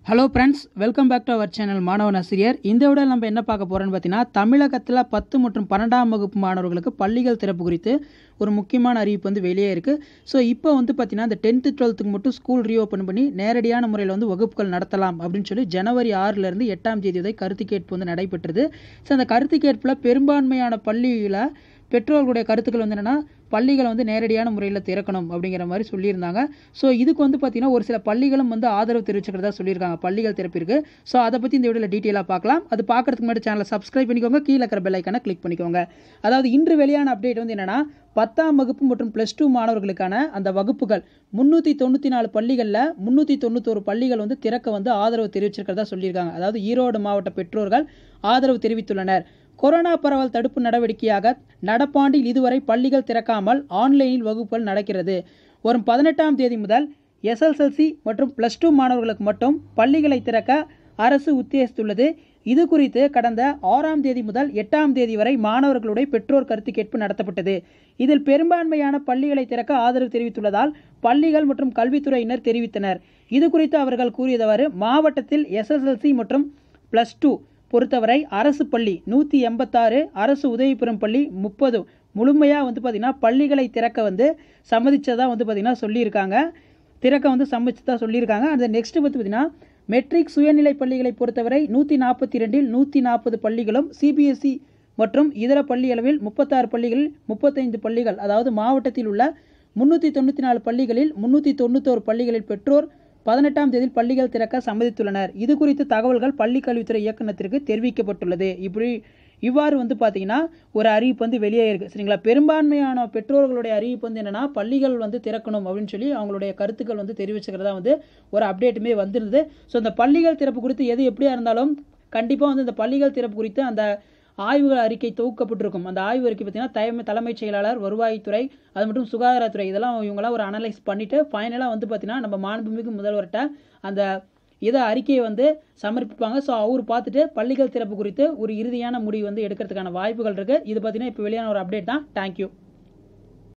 hello friends welcome back to our channel மாணவன் ஆசிரியர் இந்த விட நம்ம என்ன பார்க்க போகிறோம்னு பார்த்தீங்கன்னா தமிழகத்தில் பத்து மற்றும் பன்னெண்டாம் வகுப்பு மாணவர்களுக்கு பள்ளிகள் திறப்பு குறித்து ஒரு முக்கியமான அறிவிப்பு வந்து வெளியே இருக்குது ஸோ இப்போ வந்து பார்த்தீங்கன்னா இந்த டென்த்து டுவெல்த்துக்கு மட்டும் ஸ்கூல் ரீஓப்பன் பண்ணி நேரடியான முறையில் வந்து வகுப்புகள் நடத்தலாம் அப்படின்னு சொல்லி ஜனவரி ஆறிலிருந்து எட்டாம் தேதி வரை கருத்து கேட்பு வந்து நடைபெற்றது ஸோ அந்த கருத்து கேட்பில் பெரும்பான்மையான பள்ளியில் பெற்றோர்களுடைய கருத்துக்கள் வந்து என்னென்னா பள்ளிகளை வந்து நேரடியான முறையில் திறக்கணும் அப்படிங்கிற மாதிரி சொல்லியிருந்தாங்க ஸோ இதுக்கு வந்து பார்த்திங்கன்னா ஒரு சில பள்ளிகளும் வந்து ஆதரவு தெரிவிச்சுக்கிறதா சொல்லியிருக்காங்க பள்ளிகள் திறப்பிற்கு ஸோ அதை பற்றி இந்த வீடியோவில் டீட்டெயிலாக பார்க்கலாம் அது பார்க்கறதுக்கு முன்னாடி சேனலை சப்ஸ்கிரைப் பண்ணிக்கோங்க கீழே இருக்கிற பெல் ஐக்கானை கிளிக் பண்ணிக்கோங்க அதாவது இன்று வெளியான அப்டேட் வந்து என்னென்னா பத்தாம் வகுப்பு மற்றும் ப்ளஸ் டூ மாணவர்களுக்கான அந்த வகுப்புகள் முந்நூற்றி தொண்ணூற்றி நாலு பள்ளிகளில் முந்நூற்றி தொண்ணூத்தோரு பள்ளிகள் வந்து திறக்க வந்து ஆதரவு தெரிவிச்சிருக்கிறதா சொல்லியிருக்காங்க அதாவது ஈரோடு மாவட்ட பெற்றோர்கள் ஆதரவு தெரிவித்துள்ளனர் கொரோனா பரவல் தடுப்பு நடவடிக்கையாக நடப்பாண்டில் இதுவரை பள்ளிகள் திறக்காமல் ஆன்லைனில் வகுப்புகள் நடக்கிறது வரும் பதினெட்டாம் தேதி முதல் எஸ்எஸ்எல்சி மற்றும் ப்ளஸ் டூ மாணவர்களுக்கு மட்டும் பள்ளிகளை திறக்க அரசு உத்தேசித்துள்ளது இது குறித்து கடந்த ஆறாம் தேதி முதல் எட்டாம் தேதி வரை மாணவர்களுடைய பெற்றோர் கருத்து கேட்பு நடத்தப்பட்டது இதில் பெரும்பான்மையான பள்ளிகளை திறக்க ஆதரவு தெரிவித்துள்ளதால் பள்ளிகள் மற்றும் கல்வித்துறையினர் தெரிவித்தனர் இது குறித்து அவர்கள் கூறியதவாறு மாவட்டத்தில் எஸ்எஸ்எல்சி மற்றும் ப்ளஸ் டூ பொறுத்தவரை அரசு பள்ளி நூற்றி எண்பத்தாறு அரசு உதவி பெறும் பள்ளி முப்பது முழுமையாக வந்து பார்த்திங்கன்னா பள்ளிகளை திறக்க வந்து சம்மதிச்சதாக வந்து பார்த்திங்கன்னா சொல்லியிருக்காங்க திறக்க வந்து சம்மதிச்சதாக சொல்லியிருக்காங்க அந்த நெக்ஸ்ட் வந்து பார்த்திங்கன்னா மெட்ரிக் சுயநிலை பள்ளிகளை பொறுத்தவரை நூற்றி நாற்பத்தி ரெண்டில் நூற்றி நாற்பது பள்ளிகளும் சிபிஎஸ்இ மற்றும் இதர பள்ளி அளவில் முப்பத்தாறு பள்ளிகளில் முப்பத்தைந்து பள்ளிகள் அதாவது மாவட்டத்தில் உள்ள முன்னூற்றி தொண்ணூற்றி நாலு பள்ளிகளில் முன்னூற்றி தொண்ணூத்தோரு பள்ளிகளில் பெற்றோர் பதினெட்டாம் தேதி பள்ளிகள் திறக்க சம்மதித்துள்ளனர் இது குறித்து தகவல்கள் பள்ளி கல்வித்துறை இயக்குநத்திற்கு தெரிவிக்கப்பட்டுள்ளது இப்படி இவ்வாறு வந்து பார்த்தீங்கன்னா ஒரு அறிவிப்பு வந்து வெளியே இருக்குது சரிங்களா பெரும்பான்மையான பெற்றோர்களுடைய அறிவிப்பு வந்து என்னென்னா பள்ளிகள் வந்து திறக்கணும் அப்படின்னு சொல்லி அவங்களுடைய கருத்துக்கள் வந்து தெரிவிச்சுக்கிறதா வந்து ஒரு அப்டேட்டுமே வந்திருந்தது ஸோ இந்த பள்ளிகள் திறப்பு குறித்து எது எப்படியா இருந்தாலும் கண்டிப்பாக வந்து இந்த பள்ளிகள் திறப்பு குறித்து அந்த ஆய்வுகள் அறிக்கை தொகுக்கப்பட்டிருக்கும் அந்த ஆய்வு அறிக்கை பார்த்தீங்கன்னா தலைமை தலைமைச் செயலாளர் வருவாய்த்துறை அது மட்டும் சுகாதாரத்துறை இதெல்லாம் இவங்களாம் ஒரு அனலைஸ் பண்ணிவிட்டு ஃபைனலாக வந்து பார்த்தீங்கன்னா நம்ம மாண்புமிகு முதல்வர்கிட்ட அந்த இதை அறிக்கையை வந்து சமர்ப்பிப்பாங்க ஸோ அவர் பார்த்துட்டு பள்ளிகள் திறப்பு குறித்து ஒரு இறுதியான முடிவு வந்து எடுக்கிறதுக்கான வாய்ப்புகள் இருக்குது இது பார்த்தீங்கன்னா இப்போ வெளியான ஒரு அப்டேட் தான் தேங்க்யூ